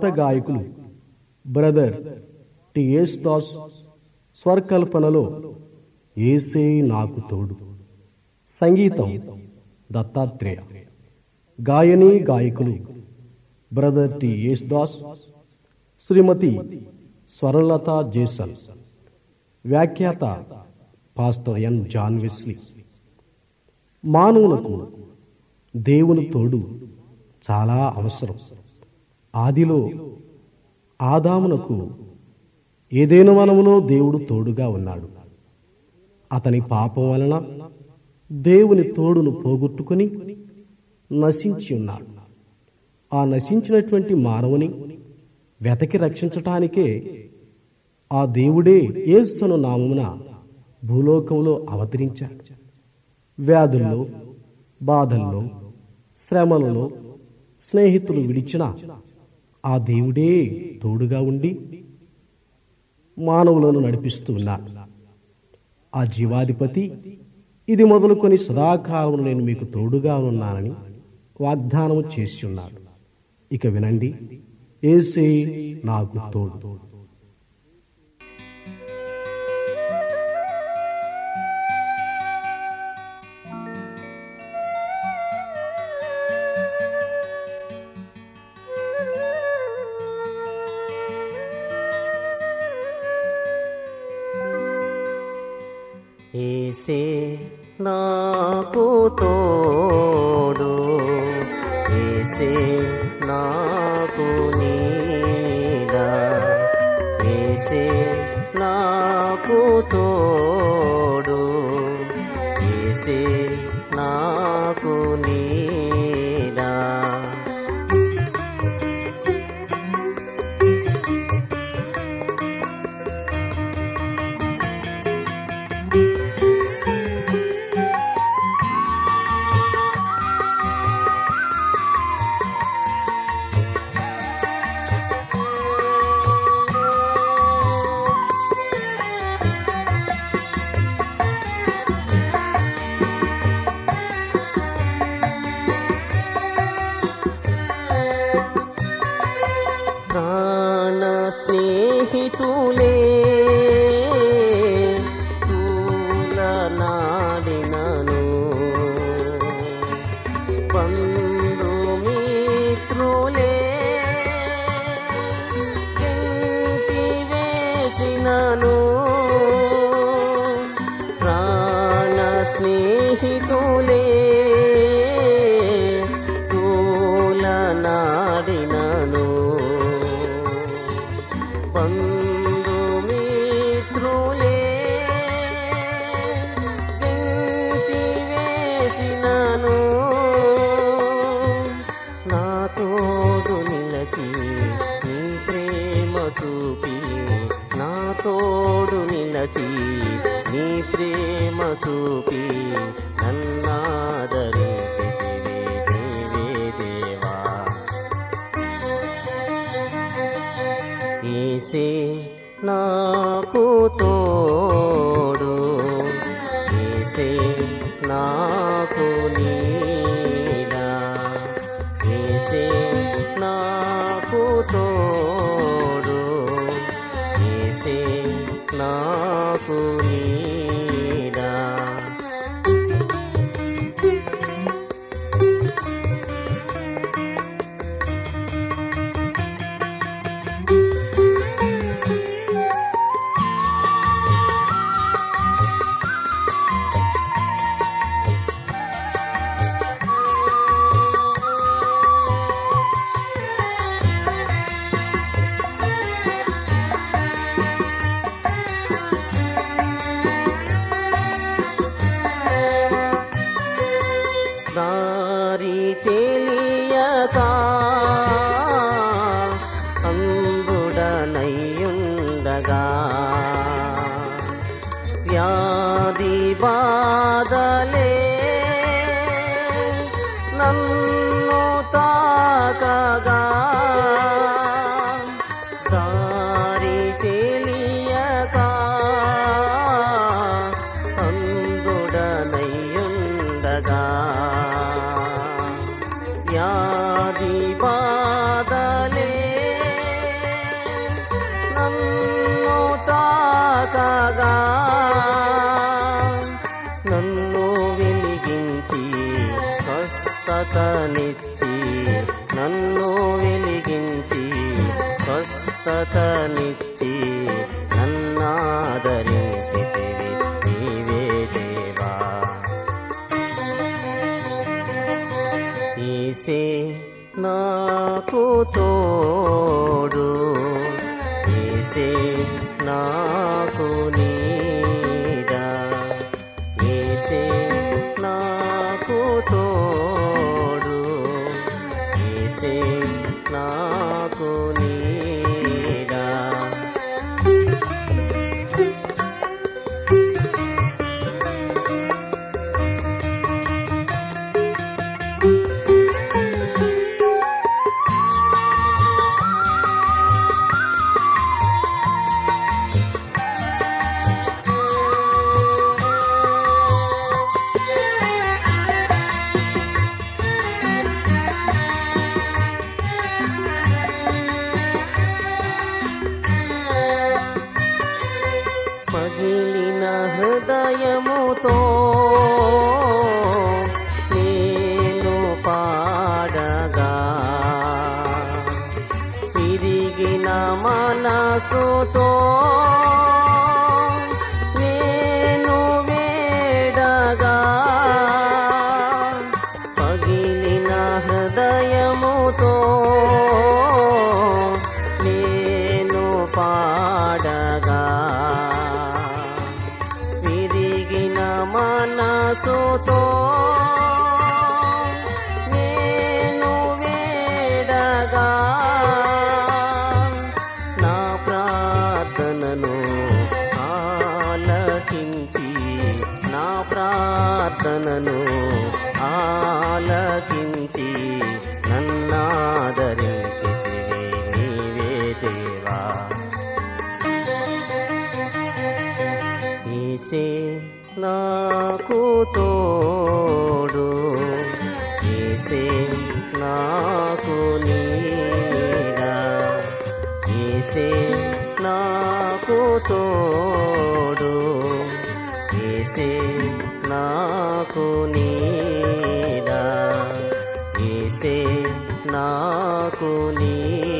సువార్త గాయకులు brother T S Das స్వర్కల్పనలో ఏసే నాకు తోడు సంగీతం దత్తాత్రేయ గాయని గాయకులు brother T S Das Srimati Swaralatha Jason వ్యాఖ్యాత పాస్టర్ ఎన్ జాన్ వెస్లీ మానవునకు దేవుని తోడు చాలా అవసరం ఆదిలో ఆదామునకు ఏదైనా వనములో దేవుడు తోడుగా ఉన్నాడు అతని పాపం వలన దేవుని తోడును పోగొట్టుకుని నశించి ఉన్నాడు ఆ నశించినటువంటి మానవుని వెతకి రక్షించటానికే ఆ దేవుడే యేసును నామమున భూలోకంలో అవతరించాడు వ్యాధుల్లో బాధల్లో శ్రమలలో స్నేహితులు విడిచిన ఆ దేవుడే తోడుగా ఉండి మానవులను నడిపిస్తూ ఉన్నాడు ఆ జీవాధిపతి ఇది మొదలుకొని సదాకాలం నేను మీకు తోడుగా ఉన్నానని వాగ్దానం చేసి ఉన్నాడు ఇక వినండి ఏసే నాకు తోడు ఏసే నాకు తోడు ఏసే నాకు నీడా ఏసే నాకు తోడు ఏసే నాకు నీడా ప్రాణ స్నేహితులే తూల నాడినను బంధుమిత్రులే గెంటి వేసినను ప్రాణ స్నేహితులే తూల నాడినను బంధుమిత్రులే వెంటి వేసినను నా తోడు నిలచి నీ ప్రేమ చూపి నా తోడు నిలచి నీ ప్రేమ చూపి నన్నాదరించితివి నీవే దేవా ఏసే నాకు తోడు ఏసే నాకు నీడా ఏసే నాకు తోడు ఏసే నాకు నీడా స్వస్థతనిచ్చి నన్ను వెలిగించి స్వస్థతనిచ్చి నన్నాదరించితివి నీవే దేవా ఈసే నాకు తోడు ఈసే నాకు నీడా ఈసే నాకు తోడు ఈసే నాకు నీడా పగిలిన హృదయముతో నేను పాడగా తిరిగిన మనసుతో నేను వేడగా పగిలిన హృదయముతో నేను పాడగా విరిగిన మనసుతో నేను వేడగా నా ప్రార్థనను ఆలకించి నా ప్రార్థనను ఆలకించి నన్నాదరించితివి నీవే దేవా ఈసే నాకు తోడు ఈసే నాకు నీడా ఈసే నాకు తోడు ఈసే నాకు నీడా ఈసే నాకు నీ